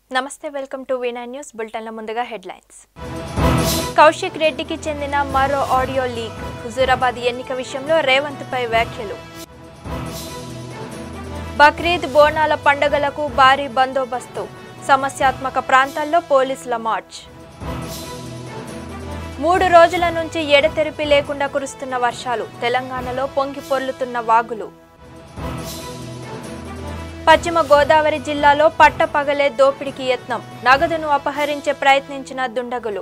నమస్తే welcome to Veena news బులెటిన్ల ముందుగా హెడ్లైన్స్ కౌశిక్ రెడ్డికి చెందిన మరో ఆడియో లీక్ హుజూరాబాద్ ఎన్నిక విషయంలో రేవంత్ పై వ్యాఖ్యలు బక్రీద్ బోనాల పండుగలకు భారీ బందోబస్తు సమస్యాత్మక ప్రాంతాల్లో పోలీసుల మార్చ్ మూడు రోజుల నుంచి ఎడతెరిపి లేకుండా కురుస్తున్న వర్షాలు తెలంగాణలో పొంగి పొర్లుతున్న వాగులు పశ్చిమ గోదావరి జిల్లాలో పట్టపగలే దోపిడీకి యత్నం నగదును అపహరించే ప్రయత్నించిన దుండగులు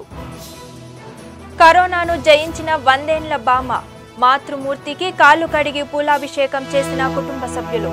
కరోనాను జయించిన వందేండ్ల బామ మాతృమూర్తికి కాళ్ళు కడిగి పూలాభిషేకం చేసిన కుటుంబ సభ్యులు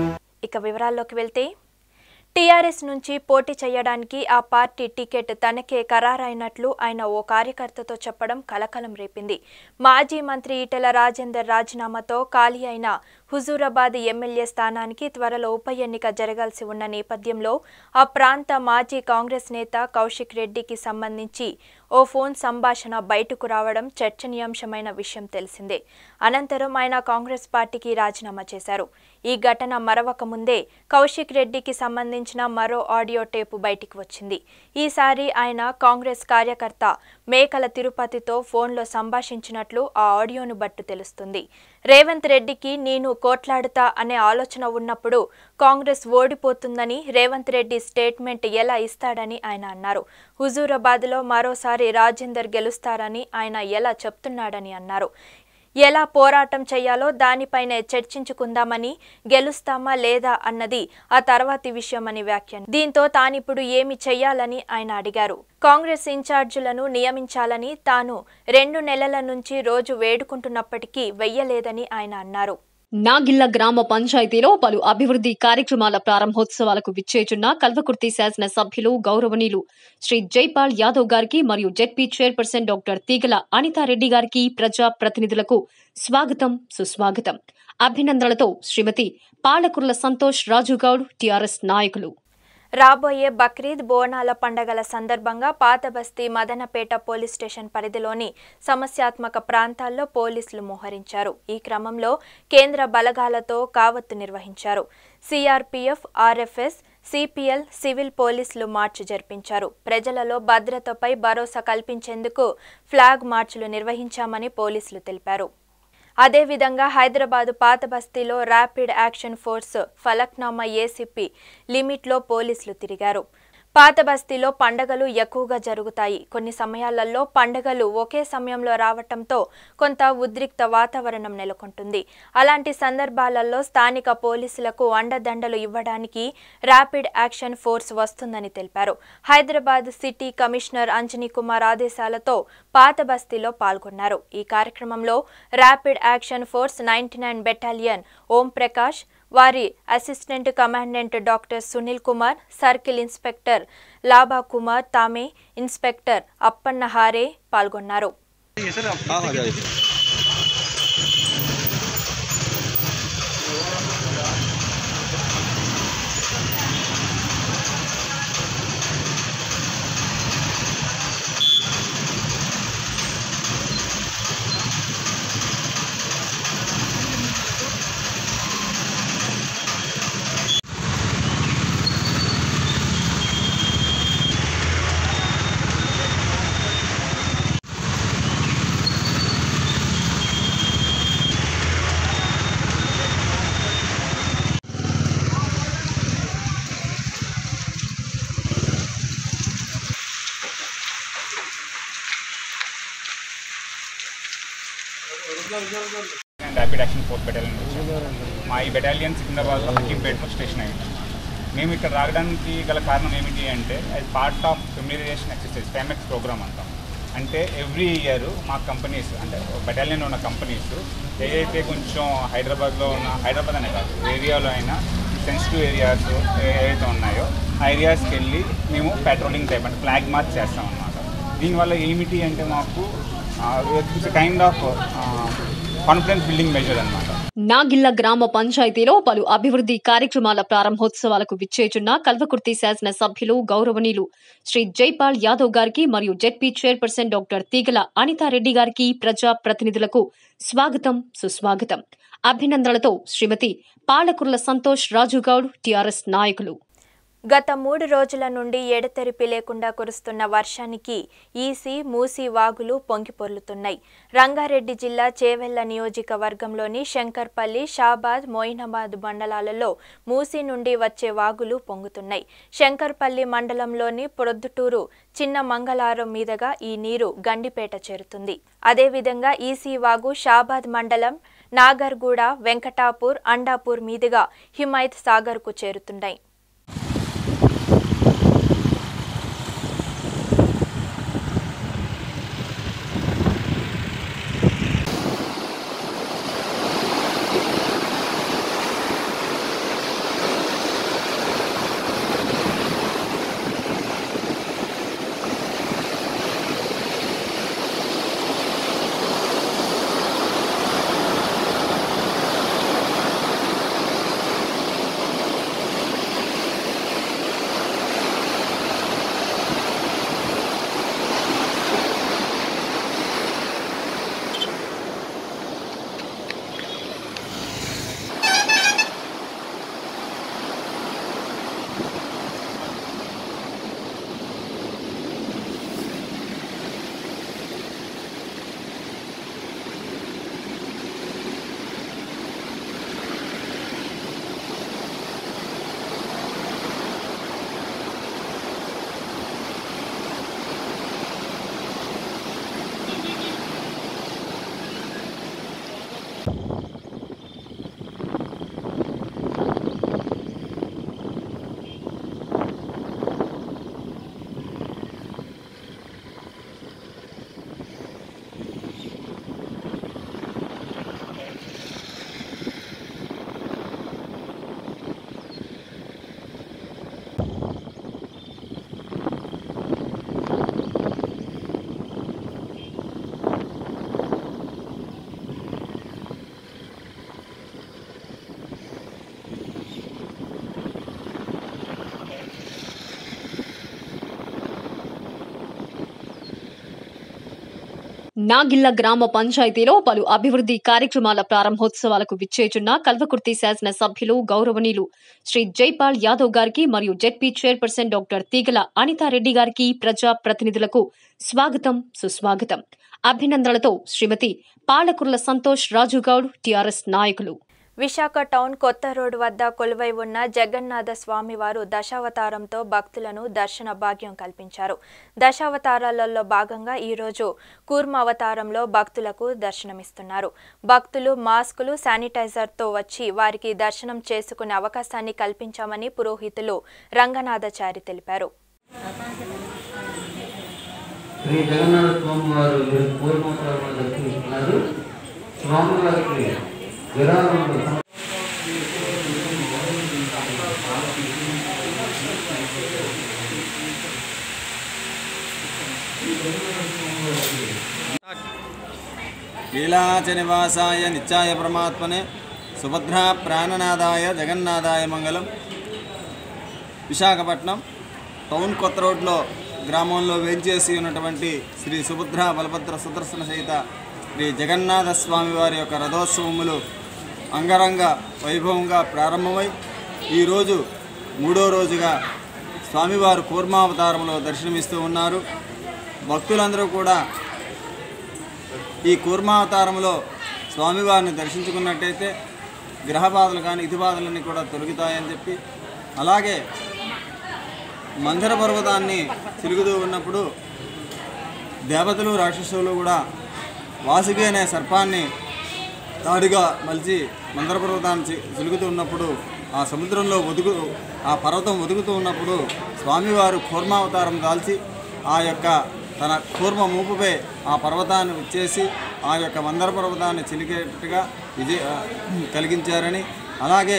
ఇక వివరాల్లోకి వెళ్తే టీఆర్ఎస్ నుంచి పోటీ చేయడానికి ఆ పార్టీ టికెట్ తనకే ఖరారైనట్లు ఆయన ఓ కార్యకర్తతో చెప్పడం కలకలం రేపింది మాజీ మంత్రి ఈటెల రాజేందర్ రాజీనామాతో ఖాళీ అయిన హుజూరాబాద్ ఎమ్మెల్యే స్థానానికి త్వరలో ఉప ఎన్నిక జరగాల్సి ఉన్న నేపథ్యంలో ఆ ప్రాంత మాజీ కాంగ్రెస్ నేత కౌశిక్ రెడ్డికి సంబంధించి ఓ ఫోన్ సంభాషణ బయటకు రావడం చర్చనీయాంశమైన విషయం తెలిసిందే అనంతరం ఆయన కాంగ్రెస్ పార్టీకి రాజీనామా చేశారు ఈ ఘటన మరవక ముందే కౌశిక్ రెడ్డికి సంబంధించిన మరో ఆడియో టేపు బయటికి వచ్చింది ఈసారి ఆయన కాంగ్రెస్ కార్యకర్త మేకల తిరుపతితో ఫోన్లో సంభాషించినట్లు ఆ ఆడియోను బట్టు తెలుస్తుంది రేవంత్ రెడ్డికి నేను కోట్లాడుతా అనే ఆలోచన ఉన్నప్పుడు కాంగ్రెస్ ఓడిపోతుందని రేవంత్ రెడ్డి స్టేట్మెంట్ ఎలా ఇస్తాడని ఆయన అన్నారు హుజూరాబాద్లో మరోసారి రాజేందర్ గెలుస్తారని ఆయన ఎలా చెప్తున్నాడని అన్నారు ఎలా పోరాటం చేయాలో దానిపైనే చర్చించుకుందామని గెలుస్తామా లేదా అన్నది ఆ తర్వాతి విషయమని వ్యాఖ్యానం దీంతో తానిప్పుడు ఏమి చెయ్యాలని ఆయన అడిగారు కాంగ్రెస్ ఇన్ఛార్జీలను నియమించాలని తాను రెండు నెలల నుంచి రోజు వేడుకుంటున్నప్పటికీ వెయ్యలేదని ఆయన అన్నారు నాగిళ్ల గ్రామ పంచాయతీలో పలు అభివృద్ధి కార్యక్రమాల ప్రారంభోత్సవాలకు విచ్చేచున్న కల్వకుర్తి శాసన సభ్యులు గౌరవనీయులు శ్రీ జైపాల్ యాదవ్ గారికి మరియు జెడ్పీ చైర్పర్సన్ డాక్టర్ తీగల అనితారెడ్డి గారికి ప్రజా ప్రతినిధులకు స్వాగతం సుస్వాగతం అభినందనలతో శ్రీమతి పాలకుర్ల సంతోష్ రాజుగౌడ్ టీఆర్ఎస్ నాయకులు రాబోయే బక్రీద్ బోనాల పండగల సందర్భంగా పాతబస్తీ మదనపేట పోలీస్ స్టేషన్ పరిధిలోని సమస్యాత్మక ప్రాంతాల్లో పోలీసులు మోహరించారు ఈ క్రమంలో కేంద్ర బలగాలతో కావత్తు నిర్వహించారు సిఆర్పీఎఫ్ ఆర్ఎఫ్ఎస్ సిపిఎల్ సివిల్ పోలీసులు మార్చ్ జరిపించారు ప్రజలలో భద్రతపై భరోసా కల్పించేందుకు ఫ్లాగ్ మార్చులు నిర్వహించామని పోలీసులు తెలిపారు అదేవిధంగా హైదరాబాదు పాత బస్తీలో rapid action force Falaknuma ACP లిమిట్లో పోలీసులు తిరిగారు పాత బస్తీలో పండగలు ఎక్కువగా జరుగుతాయి కొన్ని సమయాలలో పండగలు ఒకే సమయంలో రావటంతో కొంత ఉద్రిక్త వాతావరణం నెలకొంటుంది అలాంటి సందర్భాలలో స్థానిక పోలీసులకు అండదండలు ఇవ్వడానికి ర్యాపిడ్ యాక్షన్ ఫోర్స్ వస్తుందని తెలిపారు హైదరాబాద్ సిటీ కమిషనర్ అంజనీ కుమార్ ఆదేశాలతో పాత బస్తీలో పాల్గొన్నారు ఈ కార్యక్రమంలో rapid action force ninety nine battalion Om Prakash వారి assistant commandant doctor Sunil Kumar circle inspector లాభా కుమార్ తామే ఇన్స్పెక్టర్ అప్పన్న హారే పాల్గొన్నారు हाँ हाँ जाइए and rapid action force battalion వచ్చాము. మా ఈ బెటాలియన్ సికింద్రాబాద్లో హకీంపేటలో స్టేషన్ అయింది మేము ఇక్కడ రావడానికి గల కారణం ఏమిటి అంటే అది part of familiarisation exercise FAMEX programme అంటాం అంటే ఎవ్రీ ఇయర్ మా కంపెనీస్ అంటే బెటాలియన్లో ఉన్న కంపెనీస్ ఏదైతే కొంచెం హైదరాబాద్లో ఉన్న హైదరాబాద్ అనే కాదు ఏరియాలో అయినా సెన్సిటివ్ ఏరియాస్ ఏవైతే ఉన్నాయో ఆ ఏరియాస్కి వెళ్ళి మేము పెట్రోలింగ్ టైప్ అంటే ఫ్లాగ్ మార్చ్ చేస్తాం అన్నమాట దీనివల్ల ఏమిటి అంటే మాకు kind of confidence building measure అన్నమాట నాగిళ్ల గ్రామ పంచాయతీలో పలు అభివృద్ధి కార్యక్రమాల ప్రారంభోత్సవాలకు విచ్చేచున్న కల్వకుర్తి శాసన సభ్యులు గౌరవనీయులు శ్రీ జైపాల్ యాదవ్ గారికి మరియు జెడ్పీ చైర్పర్సన్ డాక్టర్ తీగల అనితారెడ్డి గారికి ప్రజా ప్రతినిధులకు స్వాగతం సుస్వాగతం అభినందనలతో శ్రీమతి పాలకుర్ల సంతోష్ రాజుగౌడ్ టీఆర్ఎస్ నాయకులు గత మూడు రోజుల నుండి ఎడతెరిపి లేకుండా కురుస్తున్న వర్షానికి ఈసీ మూసీ వాగులు పొంగిపొర్లుతున్నాయి రంగారెడ్డి జిల్లా చేవెళ్ల నియోజకవర్గంలోని శంకర్పల్లి షాబాద్ మోయినాబాద్ మండలాలలో మూసీ నుండి వచ్చే వాగులు పొంగుతున్నాయి శంకర్పల్లి మండలంలోని ప్రొద్దుటూరు చిన్న మంగళారం మీదుగా ఈ నీరు గండిపేట చేరుతుంది అదేవిధంగా ఈసీ వాగు షాబాద్ మండలం నాగర్గూడ వెంకటాపూర్ అండాపూర్ మీదుగా హిమాయత్ సాగర్కు చేరుతున్నాయి నాగిళ్ల గ్రామ పంచాయతీలో పలు అభివృద్ధి కార్యక్రమాల ప్రారంభోత్సవాలకు విచ్చేచున్న కల్వకుర్తి శాసన సభ్యులు గౌరవనీయులు శ్రీ జైపాల్ యాదవ్ గారికి మరియు జెడ్పీ చైర్పర్సన్ డాక్టర్ తీగల అనితారెడ్డి గారికి ప్రజా ప్రతినిధులకు స్వాగతం సుస్వాగతం అభినందనలతో శ్రీమతి పాలకుర్ల సంతోష్ రాజుగౌడ్ టిఆర్ఎస్ నాయకులు విశాఖ టౌన్ కొత్త రోడ్ వద్ద కొలువై ఉన్న జగన్నాథ స్వామివారు దశావతారంతో భక్తులను దర్శన భాగ్యం కల్పించారు దశావతారాలలో భాగంగా ఈరోజు కూర్మ అవతారంలో భక్తులకు దర్శనమిస్తున్నారు భక్తులు మాస్కులు శానిటైజర్తో వచ్చి వారికి దర్శనం చేసుకునే అవకాశాన్ని కల్పించామని పురోహితులు రంగనాథచారి తెలిపారు శ్రీ జగన్నాథ స్వామి వారు ఈరోజు పూర్వోత్తరాలను దర్శిస్తున్నారు స్వామి వారికి విరాళములు సమ- లీలాచనివాసాయ నిత్యాయ పరమాత్మనే సుభద్రా ప్రాణనాదాయ జగన్నాథాయ మంగళం విశాఖపట్నం టౌన్ కొత్త రోడ్లో గ్రామంలో వేంచేసి ఉన్నటువంటి శ్రీ సుభద్ర బలభద్ర సుదర్శన సహిత శ్రీ జగన్నాథ స్వామి వారి యొక్క రథోత్సవములు అంగరంగ వైభవంగా ప్రారంభమై ఈరోజు మూడో రోజుగా స్వామివారు కూర్మావతారంలో దర్శనమిస్తూ ఉన్నారు భక్తులందరూ కూడా ఈ కూర్మావతారంలో స్వామివారిని దర్శించుకున్నట్టయితే గ్రహబాధలు కానీ ఇతి బాధలన్నీ కూడా తొలగుతాయని చెప్పి అలాగే మందర పర్వతాన్ని తిరుగుతూ ఉన్నప్పుడు దేవతలు రాక్షసులు కూడా వాసుకి అనే సర్పాన్ని తాడుగా మలిచి మందర పర్వతాన్ని చి- చిలుగుతూ ఉన్నప్పుడు ఆ సముద్రంలో ఒదుగు ఆ పర్వతం ఒదుగుతూ ఉన్నప్పుడు స్వామివారు కూర్మావతారం దాల్చి ఆ యొక్క తన కూర్మ మూపుపై ఆ పర్వతాన్ని వచ్చేసి ఆ యొక్క మందర పర్వతాన్ని చిలికేటట్టుగా విజయ కలిగించారని అలాగే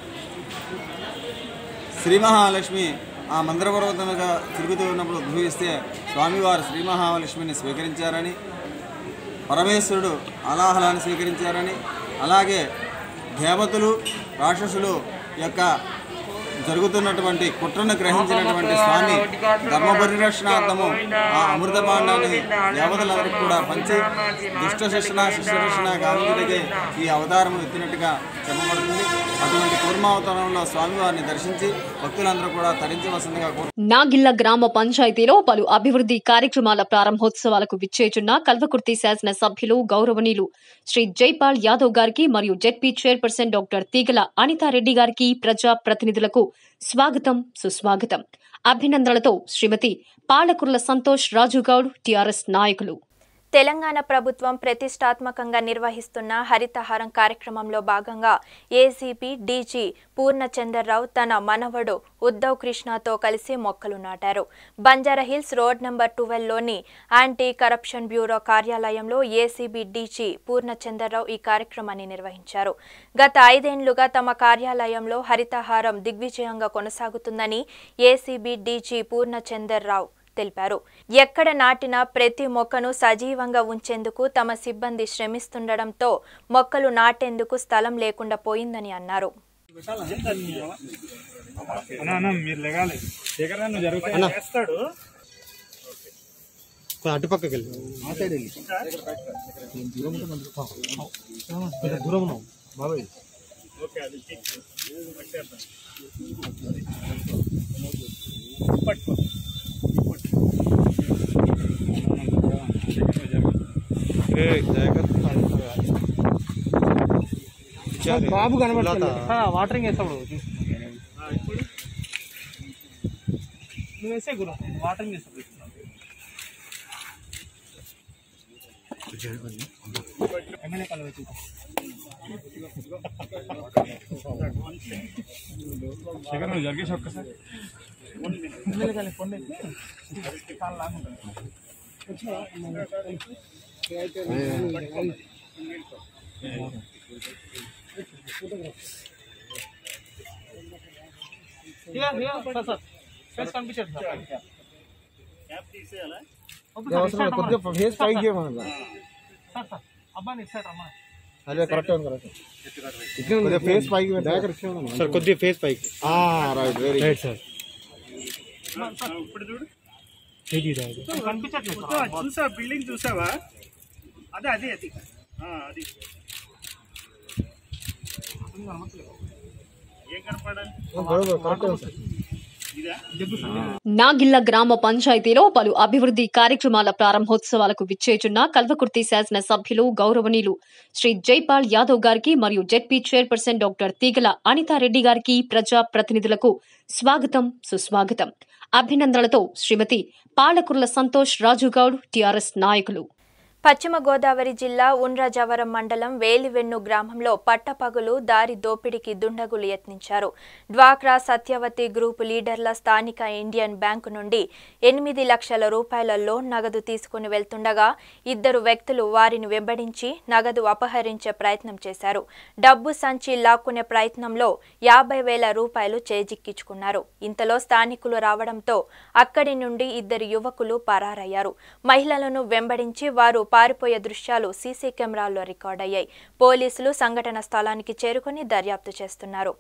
శ్రీ మహాలక్ష్మి ఆ మందిర పర్వతంగా తిరుగుతూ ఉన్నప్పుడు ఉద్భవిస్తే స్వామివారు శ్రీ మహాలక్ష్మిని స్వీకరించారని పరమేశ్వరుడు అలాహలాన్ని స్వీకరించారని అలాగే దేవతలు రాక్షసులు యొక్క జరుగుతున్నటువంటి కుట్రను గ్రహించినటువంటి స్వామి ధర్మ పరిరక్షణార్థము ఆ అమృత భాండాన్ని దేవతలందరికీ కూడా పంచి దుష్ట శిక్షణ శిష్ట శిక్షణ గావించుడికి ఈ అవతారము ఎత్తినట్టుగా చెప్పబడుతుంది అటువంటి కూర్మావతారంలో స్వామివారిని దర్శించి భక్తులందరూ కూడా తరించవలసిందిగా కోరు నాగిళ్ల గ్రామ పంచాయతీలో పలు అభివృద్ధి కార్యక్రమాల ప్రారంభోత్సవాలకు విచ్చేచున్న కల్వకుర్తి శాసన సభ్యులు గౌరవనీయులు శ్రీ జైపాల్ యాదవ్ గారికి మరియు జెడ్పీ చైర్పర్సన్ డాక్టర్ తీగల అనితారెడ్డి గారికి ప్రజా ప్రతినిధులకు స్వాగతం సుస్వాగతం అభినందనలతో శ్రీమతి పాలకుర్ల సంతోష్ రాజుగౌడ్ టీఆర్ఎస్ నాయకులు తెలంగాణ ప్రభుత్వం ప్రతిష్టాత్మకంగా నిర్వహిస్తున్న హరితహారం కార్యక్రమంలో భాగంగా ఏసీపీ డీజీ పూర్ణచందర్రావు తన మనవడు ఉద్దవ్ కృష్ణతో కలిసి మొక్కలు నాటారు బంజారాహిల్స్ రోడ్ నంబర్ ట్వెల్వ్లోని యాంటీ కరప్షన్ బ్యూరో కార్యాలయంలో ఏసీబీ డీజీ పూర్ణచందర్రావు ఈ కార్యక్రమాన్ని నిర్వహించారు గత ఐదేండ్లుగా తమ కార్యాలయంలో హరితహారం దిగ్విజయంగా కొనసాగుతుందని ఏసీబీ డీజీ పూర్ణచందర్రావు తెలిపారు ఎక్కడ నాటిన ప్రతి మొక్కను సజీవంగా ఉంచేందుకు తమ సిబ్బంది శ్రమిస్తుండటంతో మొక్కలు నాటేందుకు స్థలం లేకుండా పోయిందని అన్నారు అన్నా అన్న మీరు లెగాలి దగ్గర నువ్వు జరుగుతాయి చేస్తాడు అటుపక్కకి వెళ్ళి దూరం ఉన్నావు బాబాయ్ ఓకే అది చెక్. పట్టేద్దాం. పట్టుకో బాబు కనబడతాడు వాటరింగ్ వేస్తాడు ఇప్పుడు నువ్వు వేసే గురు వాటరింగ్ వేస్తాడు ఎమ్మెల్యే కలవ శేఖర్ నువ్వు జరిగేసి ఒక్కసారి ఎమ్మెల్యే కలవ ఫోన్ కాలు లాగుంటుంది ఇక ఇక సార్ సార్ ఫేస్ కనిపించదు సార్ క్యాప్ తీసేయాలా అవసరం కొద్దిగా ఫేస్ పైకి చేయమన్నా సార్ సార్ అబ్బాయిని ఇచ్చాడు అమ్మా అదే కరెక్ట్ ఉంది కరెక్ట్ కొద్దిగా ఫేస్ పైకి సార్ కొద్దిగా ఫేస్ పైకి రైట్ వెరీ రైట్ సార్ ఇప్పుడు చూడు కనిపించట్లేదు చూసా బిల్డింగ్ చూసావా అదే అదే అది ఆ, అది ఏం కనపడాలి కరెక్ట్ ఉంది సార్ ఇదా నాగిళ్ల గ్రామ పంచాయతీలో పలు అభివృద్ధి కార్యక్రమాల ప్రారంభోత్సవాలకు విచ్చేచున్న కల్వకుర్తి శాసన సభ్యులు గౌరవనీయులు శ్రీ జైపాల్ యాదవ్ గారికి మరియు జెడ్పీ చైర్పర్సన్ డాక్టర్ తీగల అనితారెడ్డి గారికి ప్రజా ప్రతినిధులకు స్వాగతం సుస్వాగతం అభినందనలతో శ్రీమతి పాలకుర్ల సంతోష్ రాజుగౌడ్ టీఆర్ఎస్ నాయకులు పశ్చిమ గోదావరి జిల్లా ఉండ్రాజవరం మండలం వేలివెన్ను గ్రామంలో పట్టపగలు దారి దోపిడీకి దుండగులు యత్నించారు డ్వాక్రా సత్యవతి గ్రూప్ లీడర్ల స్థానిక ఇండియన్ బ్యాంకు నుండి ఎనిమిది లక్షల రూపాయల లోన్ నగదు తీసుకుని వెళ్తుండగా ఇద్దరు వ్యక్తులు వారిని వెంబడించి నగదు అపహరించే ప్రయత్నం చేశారు డబ్బు సంచి లాక్కునే ప్రయత్నంలో యాభై వేల రూపాయలు చేజిక్కించుకున్నారు ఇంతలో స్థానికులు రావడంతో అక్కడి నుండి ఇద్దరు యువకులు పరారయ్యారు మహిళలను వెంబడించి వారు పారిపోయే దృశ్యాలు సీసీ కెమెరాల్లో రికార్డయ్యాయి పోలీసులు సంఘటన స్థలానికి చేరుకుని దర్యాప్తు చేస్తున్నారు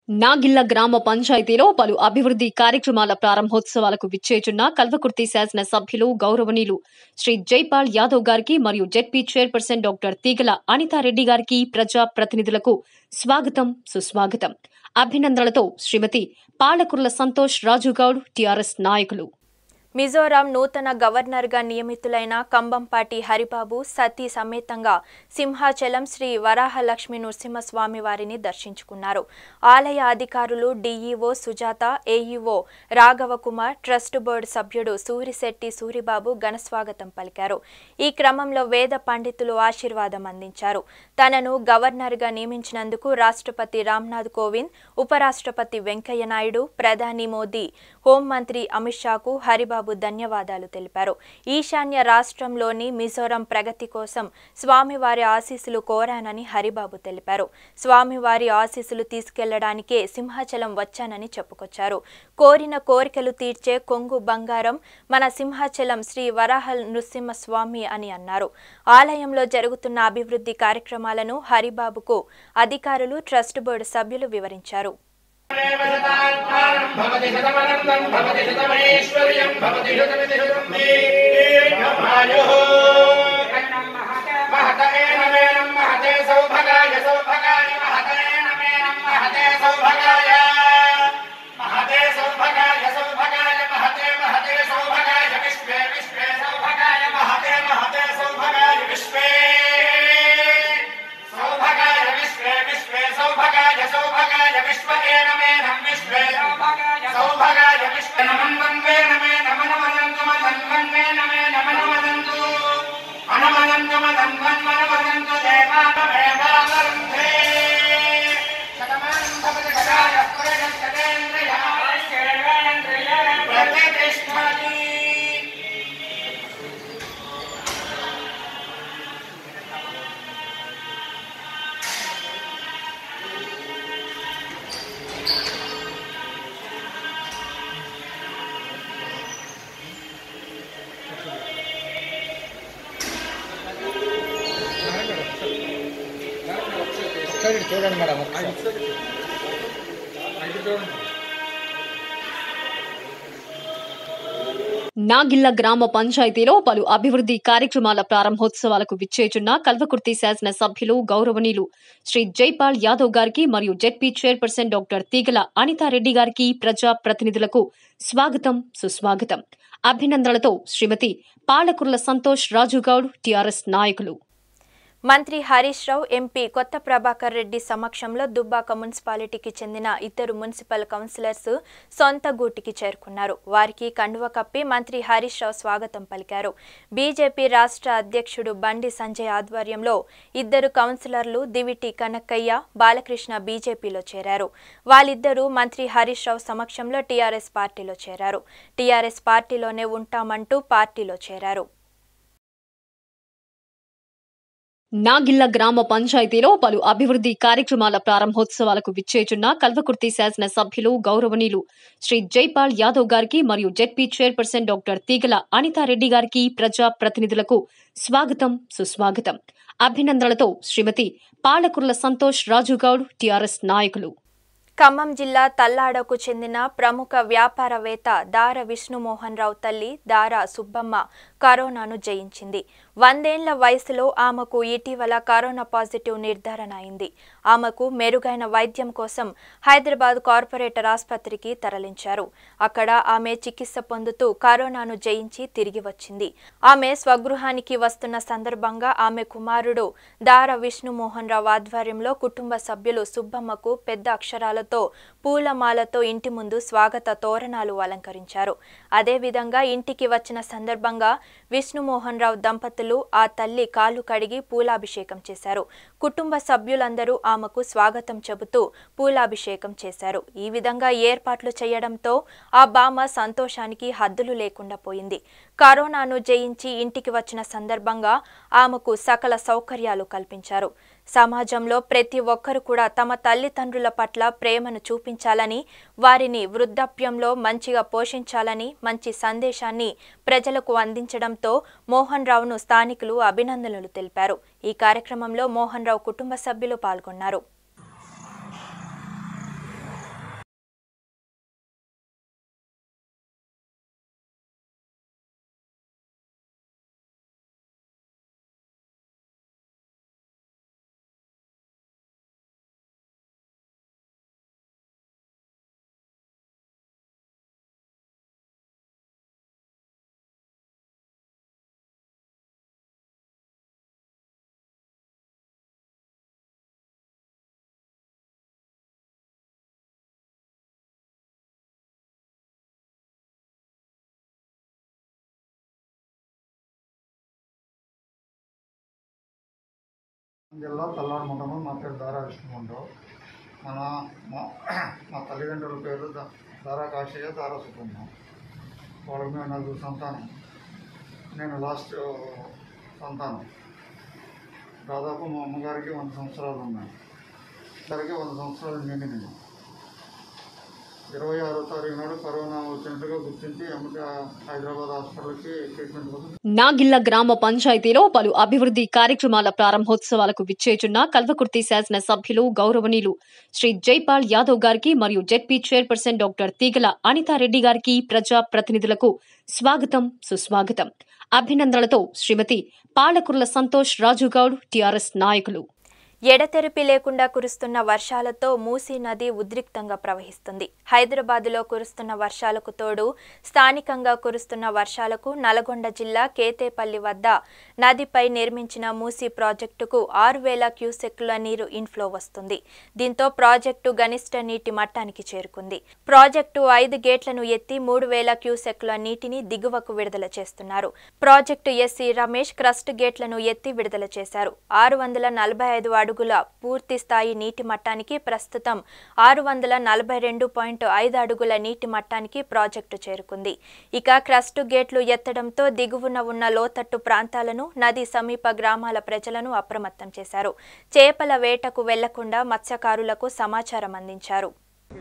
నాగిళ్ల గ్రామ పంచాయతీలో పలు అభివృద్ధి కార్యక్రమాల ప్రారంభోత్సవాలకు విచ్చేచున్న కల్వకుర్తి శాసన సభ్యులు గౌరవనీయులు శ్రీ జైపాల్ యాదవ్ గారికి మరియు జెడ్పీ చైర్పర్సన్ డాక్టర్ తీగల అనితారెడ్డి గారికి ప్రజా ప్రతినిధులకు స్వాగతం సుస్వాగతం అభినందనలతో శ్రీమతి పాలకుర్ల సంతోష్ రాజుగౌడ్ టీఆర్ఎస్ నాయకులు మిజోరాం నూతన గవర్నర్గా నియమితులైన కంబంపాటి హరిబాబు సతీ సమేతంగా సింహాచలం శ్రీ వరాహలక్ష్మి నృసింహస్వామి వారిని దర్శించుకున్నారు ఆలయ అధికారులు DEO Sujatha AEO Raghava Kumar trust board సభ్యుడు సూరిశెట్టి సూరిబాబు ఘనస్వాగతం పలికారు ఈ క్రమంలో వేద పండితులు ఆశీర్వాదం అందించారు తనను గవర్నర్గా నియమించినందుకు రాష్ట్రపతి రామ్నాథ్ కోవింద్ ఉపరాష్ట్రపతి వెంకయ్య నాయుడు ప్రధాని మోదీ హోంమంత్రి అమిత్ షాకు హరిబాబు ధన్యవాదాలు తెలిపారు ఈశాన్య రాష్ట్రంలోని మిజోరం ప్రగతి కోసం స్వామివారి ఆశీస్సులు కోరానని హరిబాబు తెలిపారు స్వామివారి ఆశీస్సులు తీసుకెళ్లడానికే సింహాచలం వచ్చానని చెప్పుకొచ్చారు కోరిన కోరికలు తీర్చే కొంగు బంగారం మన సింహాచలం శ్రీ వరాహల్ నృసింహస్వామి అని అన్నారు ఆలయంలో జరుగుతున్న అభివృద్ధి కార్యక్రమాలను హరిబాబుకు అధికారులు ట్రస్ట్ బోర్డు సభ్యులు వివరించారు చూడండి మేడం నాగిళ్ల గ్రామ పంచాయతీలో పలు అభివృద్ధి కార్యక్రమాల ప్రారంభోత్సవాలకు విచ్చేచున్న కల్వకుర్తి శాసన సభ్యులు గౌరవనీయులు శ్రీ జైపాల్ యాదవ్ గారికి మరియు జెడ్పీ చైర్పర్సన్ డాక్టర్ తీగల అనితారెడ్డి గారికి ప్రజా ప్రతినిధులకు స్వాగతం సుస్వాగతం అభినందనలతో శ్రీమతి పాలకుర్ల సంతోష్ రాజుగౌడ్ టీఆర్ఎస్ నాయకులు మంత్రి హరీష్ రావు ఎంపీ కొత్త ప్రభాకర్ రెడ్డి సమక్షంలో దుబ్బాక మున్సిపాలిటీకి చెందిన ఇద్దరు మున్సిపల్ కౌన్సిలర్స్ సొంత గూటికి చేరుకున్నారు వారికి కండువ కప్పి మంత్రి హరీష్ రావు స్వాగతం పలికారు బీజేపీ రాష్ట్ర అధ్యక్షుడు బండి సంజయ్ ఆధ్వర్యంలో ఇద్దరు కౌన్సిలర్లు దివిటి కనక్కయ్య బాలకృష్ణ బీజేపీలో చేరారు వాళ్ళిద్దరూ మంత్రి హరీష్ రావు సమక్షంలో టీఆర్ఎస్ పార్టీలో చేరారు టీఆర్ఎస్ పార్టీలోనే ఉంటామంటూ పార్టీలో చేరారు నాగిళ్ల గ్రామ పంచాయతీలో పలు అభివృద్ధి కార్యక్రమాల ప్రారంభోత్సవాలకు విచ్చేచున్న కల్వకుర్తి శాసన సభ్యులు గౌరవనీయులు శ్రీ జైపాల్ యాదవ్ గారికి మరియు జెడ్పీ చైర్పర్సన్ డాక్టర్ తీగల అనితారెడ్డి గారికి ప్రజా ప్రతినిధులకు స్వాగతం సుస్వాగతం అభినందనలతో శ్రీమతి పాలకుర్ల సంతోష్ రాజుగౌడ్ టీఆర్ఎస్ నాయకులు ఖమ్మం జిల్లా తల్లాడకు చెందిన ప్రముఖ వ్యాపారవేత్త దార విష్ణుమోహన్ రావు తల్లి దార సుబ్బమ్మ కరోనాను జయించింది వందేళ్ల వయసులో ఆమెకు ఇటీవల కరోనా పాజిటివ్ నిర్ధారణ అయింది ఆమెకు మెరుగైన వైద్యం కోసం హైదరాబాద్ కార్పొరేటర్ ఆసుపత్రికి తరలించారు అక్కడ ఆమె చికిత్స పొందుతూ కరోనాను జయించి తిరిగి వచ్చింది ఆమె స్వగృహానికి వస్తున్న సందర్భంగా ఆమె కుమారుడు దార విష్ణుమోహన్ రావు ఆధ్వర్యంలో కుటుంబ సభ్యులు సుబ్బమ్మకు పెద్ద అక్షరాలతో పూలమాలతో ఇంటి ముందు స్వాగత తోరణాలు అలంకరించారు అదేవిధంగా ఇంటికి వచ్చిన సందర్భంగా విష్ణుమోహన్ రావు దంపతులు ఆ తల్లి కాలు కడిగి పూలాభిషేకం చేశారు కుటుంబ సభ్యులందరూ ఆమెకు స్వాగతం చెబుతూ పూలాభిషేకం చేశారు ఈ విధంగా ఏర్పాట్లు చేయడంతో ఆ బామ సంతోషానికి హద్దులు లేకుండా పోయింది కరోనాను జయించి ఇంటికి వచ్చిన సందర్భంగా ఆమెకు సకల సౌకర్యాలు కల్పించారు సమాజంలో ప్రతి ఒక్కరు కూడా తమ తల్లిదండ్రుల పట్ల ప్రేమను చూపించాలని వారిని వృద్ధాప్యంలో మంచిగా పోషించాలని మంచి సందేశాన్ని ప్రజలకు అందించడంతో మోహన్ రావును స్థానికులు అభినందనలు తెలిపారు ఈ కార్యక్రమంలో మోహన్ రావు కుటుంబ సభ్యులు పాల్గొన్నారు జిల్లా తల్లాడు మండలం నా పేరు దారా విష్ణుమండరావు మన మా మా తల్లిదండ్రుల పేరు ద- దారా కాశయ్య దారా సుకుమార్ వాళ్ళకి మేము నలుగురు సంతానం నేను లాస్ట్ సంతానం దాదాపు మా అమ్మగారికి వంద సంవత్సరాలు ఉన్నాయి గారికి వంద సంవత్సరాలు నిండినాయి ఇరవై ఆరో తారీఖు నాడు కరోనా వచ్చినట్టుగా గుర్తించి ఎమ్మటి హైదరాబాద్ హాస్పిటల్కి ట్రీట్మెంట్ కోసం నాగిళ్ల గ్రామ పంచాయతీలో పలు అభివృద్ధి కార్యక్రమాల ప్రారంభోత్సవాలకు విచ్చేచున్న కల్వకుర్తి శాసన సభ్యులు గౌరవనీయులు శ్రీ జైపాల్ యాదవ్ గారికి మరియు జెడ్పీ చైర్పర్సన్ డాక్టర్ తీగల అనితారెడ్డి గారికి ప్రజా ప్రతినిధులకు స్వాగతం సుస్వాగతం అభినందనలతో శ్రీమతి పాలకుర్ల సంతోష్ రాజుగౌడ్ టీఆర్ఎస్ నాయకులు ఎడతెరిపి లేకుండా కురుస్తున్న వర్షాలతో మూసీ నది ఉద్రిక్తంగా ప్రవహిస్తుంది హైదరాబాదులో కురుస్తున్న వర్షాలకు తోడు స్థానికంగా కురుస్తున్న వర్షాలకు నల్గొండ జిల్లా కేతేపల్లి వద్ద నదిపై నిర్మించిన మూసీ ప్రాజెక్టుకు ఆరు వేల క్యూసెక్కుల నీరు ఇన్ఫ్లో వస్తుంది దీంతో ప్రాజెక్టు గనిష్ట నీటి మట్టానికి చేరుకుంది ప్రాజెక్టు ఐదు గేట్లను ఎత్తి మూడు వేల క్యూసెక్కుల నీటిని దిగువకు విడుదల చేస్తున్నారు ప్రాజెక్టు ఎస్సీ రమేష్ క్రస్ట్ గేట్లను ఎత్తి విడుదల చేశారు ఆరు వందల నలభై ఐదు అడుగుల పూర్తి స్థాయి నీటి మట్టానికి ప్రస్తుతం ఆరు వందల నలభై రెండు పాయింట్ ఐదు అడుగుల నీటి మట్టానికి ప్రాజెక్టు చేరుకుంది ఇక క్రస్టు గేట్లు ఎత్తడంతో దిగువన ఉన్న లోతట్టు ప్రాంతాలను నది సమీప గ్రామాల ప్రజలను అప్రమత్తం చేశారు చేపల వేటకు వెళ్లకుండా మత్స్యకారులకు సమాచారం అందించారు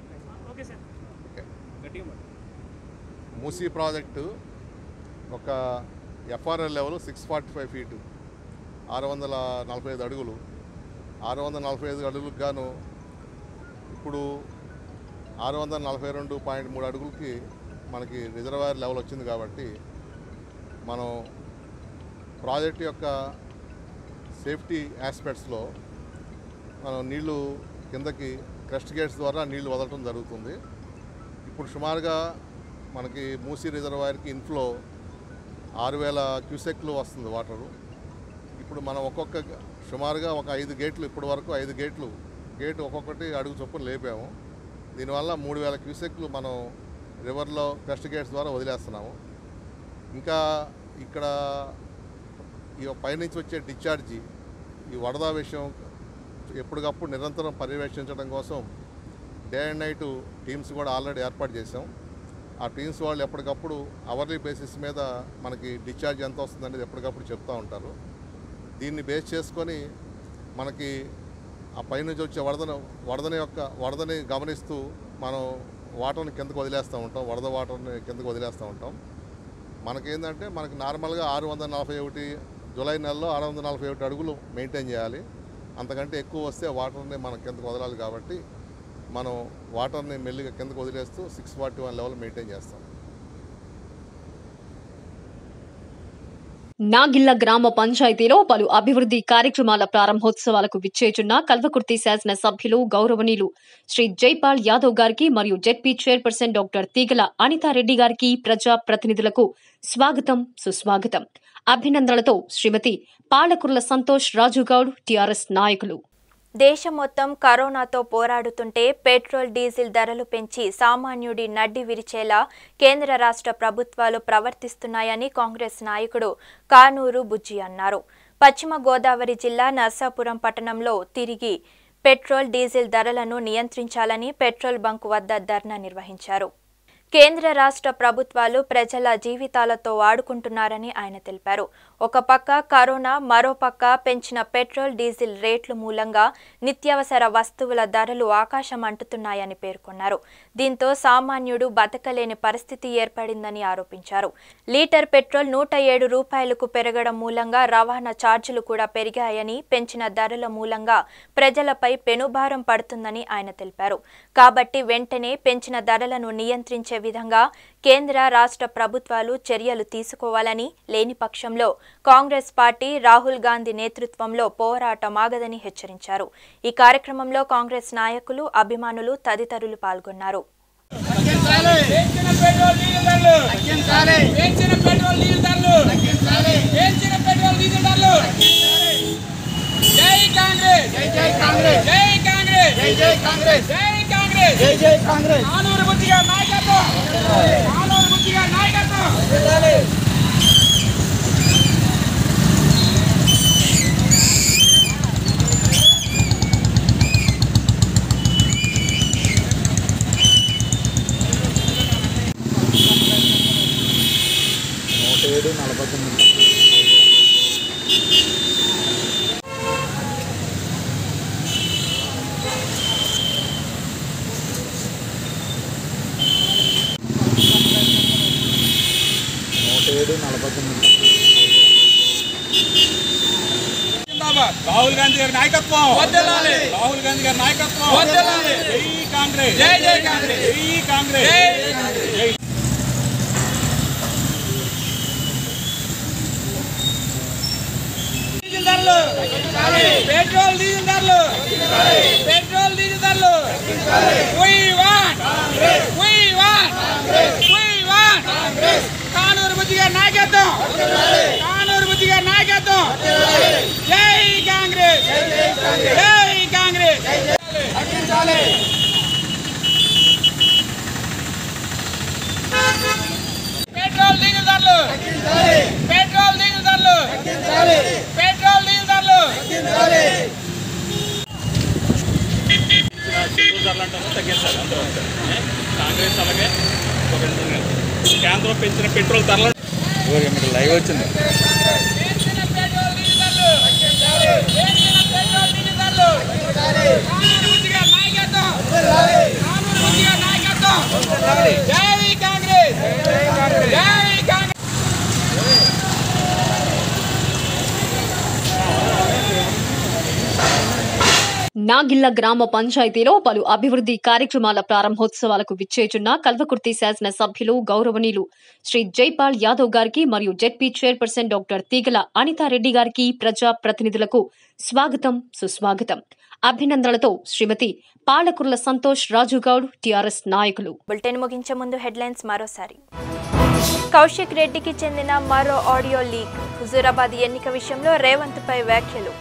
మూసీ ప్రాజెక్టు ఒక FRL level six forty five feet ఆరు వందల నలభై ఐదు అడుగులు ఆరు వందల నలభై ఐదు అడుగులకు గాను ఇప్పుడు ఆరు వందల నలభై రెండు పాయింట్ మూడు అడుగులకి మనకి రిజర్వాయర్ లెవెల్ వచ్చింది కాబట్టి మనం ప్రాజెక్ట్ యొక్క సేఫ్టీ ఆస్పెక్ట్స్లో మనం నీళ్లు కిందకి క్రస్ట్ గేట్స్ ద్వారా నీళ్లు వదలటం జరుగుతుంది ఇప్పుడు సుమారుగా మనకి మూసీ రిజర్వాయర్కి ఇన్ఫ్లో ఆరు వేల క్యూసెక్లు వస్తుంది వాటరు ఇప్పుడు మనం ఒక్కొక్క సుమారుగా ఒక ఐదు గేట్లు ఇప్పటి వరకు ఐదు గేట్లు గేట్ ఒక్కొక్కటి అడుగు చొప్పున లేపాము దీనివల్ల మూడు వేల క్యూసెక్లు మనం రివర్లో క్రస్ట్ గేట్స్ ద్వారా వదిలేస్తున్నాము ఇంకా ఇక్కడ ఈ పైనుంచి వచ్చే డిశ్చార్జి ఈ వరద విషయం ఎప్పటికప్పుడు నిరంతరం పర్యవేక్షించడం కోసం డే అండ్ నైట్ టీమ్స్ కూడా ఆల్రెడీ ఏర్పాటు చేసాం ఆ టీమ్స్ వాళ్ళు ఎప్పటికప్పుడు అవర్లీ బేసిస్ మీద మనకి డిశ్చార్జ్ ఎంత వస్తుంది అనేది ఎప్పటికప్పుడు చెప్తూ ఉంటారు దీన్ని బేస్ చేసుకొని మనకి ఆ పైనుంచి వచ్చే వరదను వరదని యొక్క వరదని గమనిస్తూ మనం వాటర్ని కిందకు వదిలేస్తూ ఉంటాం వరద వాటర్ని కిందకు వదిలేస్తూ ఉంటాం మనకేంటంటే మనకి నార్మల్గా ఆరు వందల నలభై ఒకటి జూలై నెలలో ఆరు వందల నలభై ఒకటి అడుగులు మెయింటైన్ చేయాలి అంతకంటే ఎక్కువ వస్తే వాటర్ని మనం కిందకు వదలాలి కాబట్టి మనం వాటర్ని మెల్లిగా కిందకు వదిలేస్తూ six forty one level maintain చేస్తాం నాగిళ్ల గ్రామ పంచాయతీలో పలు అభివృద్ధి కార్యక్రమాల ప్రారంభోత్సవాలకు విచ్చేచున్న కల్వకుర్తి శాసన సభ్యులు గౌరవనీయులు శ్రీ జైపాల్ యాదవ్ గారికి మరియు జెడ్పీ చైర్పర్సన్ డాక్టర్ తీగల అనితారెడ్డి గారికి ప్రజా ప్రతినిధులకు స్వాగతం సుస్వాగతం అభినందనలతో శ్రీమతి పాలకుర్ల సంతోష్ రాజుగౌడ్ టీఆర్ఎస్ నాయకులు దేశం మొత్తం కరోనాతో పోరాడుతుంటే పెట్రోల్ డీజిల్ ధరలు పెంచి సామాన్యుడి నడ్డి విరిచేలా కేంద్ర రాష్ట్ర ప్రభుత్వాలు ప్రవర్తిస్తున్నాయని కాంగ్రెస్ నాయకుడు కానూరు బుజ్జి అన్నారు పశ్చిమ గోదావరి జిల్లా నర్సాపురం పట్టణంలో తిరిగి పెట్రోల్ డీజిల్ ధరలను నియంత్రించాలని పెట్రోల్ బంక్ వద్ద ధర్నా నిర్వహించారు కేంద్ర రాష్ట్ర ప్రభుత్వాలు ప్రజల జీవితాలతో ఆడుకుంటున్నారని ఆయన తెలిపారు ఒక పక్క కరోనా మరో పక్క పెంచిన పెట్రోల్ డీజిల్ రేట్లు మూలంగా నిత్యావసర వస్తువుల ధరలు ఆకాశం అంటుతున్నాయని పేర్కొన్నారు దీంతో సామాన్యుడు బతకలేని పరిస్థితి ఏర్పడిందని ఆరోపించారు లీటర్ పెట్రోల్ నూట ఏడు రూపాయలకు పెరగడం మూలంగా రవాణా ఛార్జీలు కూడా పెరిగాయని పెంచిన ధరల మూలంగా ప్రజలపై పెనుభారం పడుతుందని ఆయన తెలిపారు కాబట్టి వెంటనే పెంచిన ధరలను నియంత్రించే విధంగా కేంద్ర రాష్ట్ర ప్రభుత్వాలు చర్యలు తీసుకోవాలని లేని పక్షంలో కాంగ్రెస్ పార్టీ రాహుల్ గాంధీ నేతృత్వంలో పోరాటం ఆగదని హెచ్చరించారు ఈ కార్యక్రమంలో కాంగ్రెస్ నాయకులు అభిమానులు తదితరులు పాల్గొన్నారు పెంచిన పెట్రోల్ డీజిల్ ధరలు పెంచిన పెట్రోల్ డీజిల్ ధరలు పెంచిన పెట్రోల్ డీజిల్ ధరలు జై కాంగ్రెస్ జై జై కాంగ్రెస్ జై కాంగ్రెస్ జై జై కాంగ్రెస్ జై కాంగ్రెస్ జై జై కాంగ్రెస్ ఆనూరు బుద్ధిగా నాయకత్వం ఆనూరు బుద్ధిగా నాయకత్వం తొమ్మిది నూట ఏడు నలభై తొమ్మిది రాహుల్ గాంధీ గారి నాయకత్వం వద్దలాలి రాహుల్ గాంధీ గారి నాయకత్వం వద్దలాలి జై కాంగ్రెస్ జై జై కాంగ్రెస్ జై కాంగ్రెస్ జై డీజిల్ ధరలు పెట్రోల్ డీజిల్ ధరలు పెట్రోల్ డీజిల్ ధరలు We want We want We want కానూరు బుద్ధి గారి నాయకత్వం కానూరు బుద్ధి గారి నాయకత్వం జై కాంగ్రెస్ జై కాంగ్రెస్ పెట్రోల్ డీజిల్ ధరలు పెట్రోల్ డీజిల్ ధరలు పెట్రోల్ డీజిల్ ధరలు కాంగ్రెస్ అలాగే కేంద్రం పెంచిన పెట్రోల్ ధరలు లైవ్ వచ్చింది పెంచిన పెట్రోల్ డీజిల్ ధరలు పెంచిన పెట్రోల్ డీజిల్ ధరలు కానూరు బుద్ధిగా నాయకత్వం కానూరు బుద్ధిగా నాయకత్వం జై కాంగ్రెస్ జై కాంగ్రెస్ నాగిళ్ల గ్రామ పంచాయతీలో పలు అభివృద్ధి కార్యక్రమాల ప్రారంభోత్సవాలకు విచ్చేచున్న కల్వకుర్తి శాసన సభ్యులు గౌరవనీయులు శ్రీ జైపాల్ యాదవ్ గారికి మరియు జెడ్పీ చైర్పర్సన్ డాక్టర్ తీగల అనితారెడ్డి గారికి ప్రజా ప్రతినిధులకు స్వాగతం సుస్వాగతం అభినందనలతో శ్రీమతి పాలకుర్ల సంతోష్ రాజుగౌడ్ టిఆర్ఎస్ నాయకులు బులెటిన్ ముగించే ముందు హెడ్లైన్స్ మరోసారి కౌశిక్ రెడ్డికి చెందిన మరో ఆడియో లీక్ హుజూరాబాద్ ఎన్నిక విషయంలో రేవంత్ పై వ్యాఖ్యలు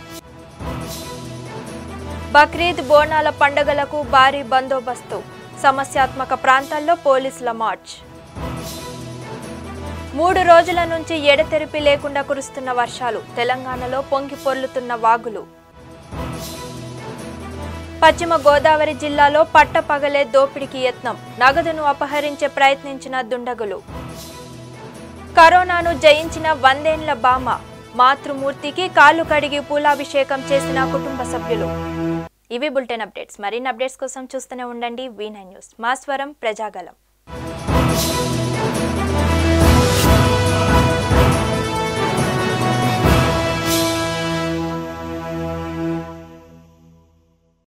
బక్రీద్ బోనాల పండుగలకు భారీ బందోబస్తు సమస్యాత్మక ప్రాంతాల్లో పోలీసుల మార్చ్ మూడు రోజుల నుంచి ఎడతెరిపి లేకుండా కురుస్తున్న వర్షాలు తెలంగాణలో పొంగి పొర్లుతున్న వాగులు పశ్చిమ గోదావరి జిల్లాలో పట్టపగలే దోపిడీకి యత్నం నగదును అపహరించే ప్రయత్నించిన దుండగులు కరోనాను జయించిన వందేండ్ల బామ మాతృమూర్తికి కాళ్ళు కడిగి పూలాభిషేకం చేసిన కుటుంబ సభ్యులు ఇవి బులెటిన్ అప్డేట్స్ మరిన్ని అప్డేట్స్ కోసం చూస్తూనే ఉండండి వీ నైన్ న్యూస్ మా స్వరం ప్రజాగలం